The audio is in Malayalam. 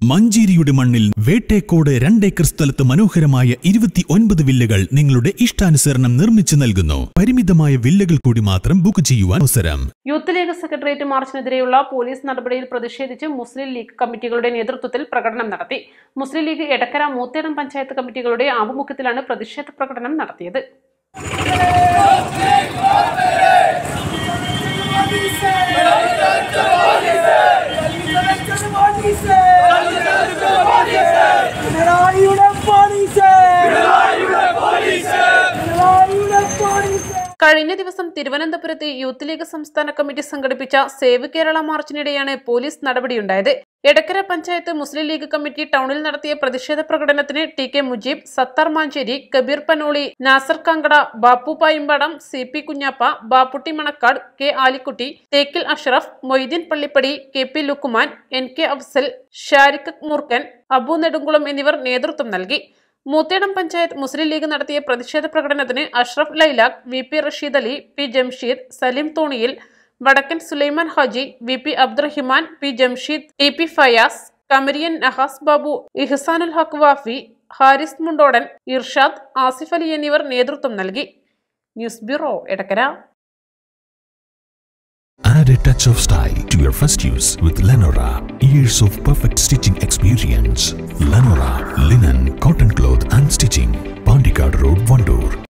മഞ്ചേരിയുടെ മണ്ണിൽ വേട്ടേക്കോട് രണ്ടേക്കർ സ്ഥലത്ത് മനോഹരമായ ഇരുപത്തി ഒൻപത് വില്ലകൾ നിങ്ങളുടെ ഇഷ്ടാനുസരണം നിർമ്മിച്ചു നൽകുന്നു പരിമിതമായ വില്ലകൾ കൂടി മാത്രം ബുക്ക് ചെയ്യുവാൻ അവസരം യൂത്ത് ലീഗ് സെക്രട്ടേറിയറ്റ് മാർച്ചിനെതിരെയുള്ള പോലീസ് നടപടിയിൽ പ്രതിഷേധിച്ച് മുസ്ലിം ലീഗ് കമ്മിറ്റികളുടെ നേതൃത്വത്തിൽ പ്രകടനം നടത്തി മുസ്ലിം ലീഗ് എടക്കര മൂത്തേടം പഞ്ചായത്ത് കമ്മിറ്റികളുടെ ആഭിമുഖ്യത്തിലാണ് പ്രതിഷേധ പ്രകടനം നടത്തിയത് പിണറായിയുടെ പോലീസ് പിണറായിയുടെ പോലീസ് കഴിഞ്ഞ ദിവസം തിരുവനന്തപുരത്ത് യൂത്ത് ലീഗ് സംസ്ഥാന കമ്മിറ്റി സംഘടിപ്പിച്ച സേവ് കേരള മാർച്ചിനിടെയാണ് പോലീസ് നടപടിയുണ്ടായത് എടക്കര പഞ്ചായത്ത് മുസ്ലിം ലീഗ് കമ്മിറ്റി ടൗണിൽ നടത്തിയ പ്രതിഷേധ പ്രകടനത്തിന് T K Mujeeb Sathar Mancheri Kabeer Panoli Nasar Kankada Bappu Payimpadam C P Kunjappa Bapputty Manakkad K Alikutty Thekkil Ashraf Moideen Pallippadi K P Lukman N K Afsal Shariq Moorkan Abu Nedumkulam എന്നിവർ നേതൃത്വം നൽകി മൂത്തേടം പഞ്ചായത്ത് മുസ്ലിം ലീഗ് നടത്തിയ പ്രതിഷേധ പ്രകടനത്തിന് Ashraf Lailakh V P Rasheed Ali P Jamsheed Saleem Thoniyil Vadakkan Sulaiman Haji V P Abdurahiman P Jamsheed T P Fayas Kamariyan Nahas Babu Ihsanul Haq Wafi Haris Mundodan Irshad Asif Ali എന്നിവർ നേതൃത്വം നൽകി news bureau Edakkara Add a touch of style to your first use with Lenora. Years of perfect stitching experience. Lenora, linen, cotton cloth and stitching. Pandikad Road, Vandoor.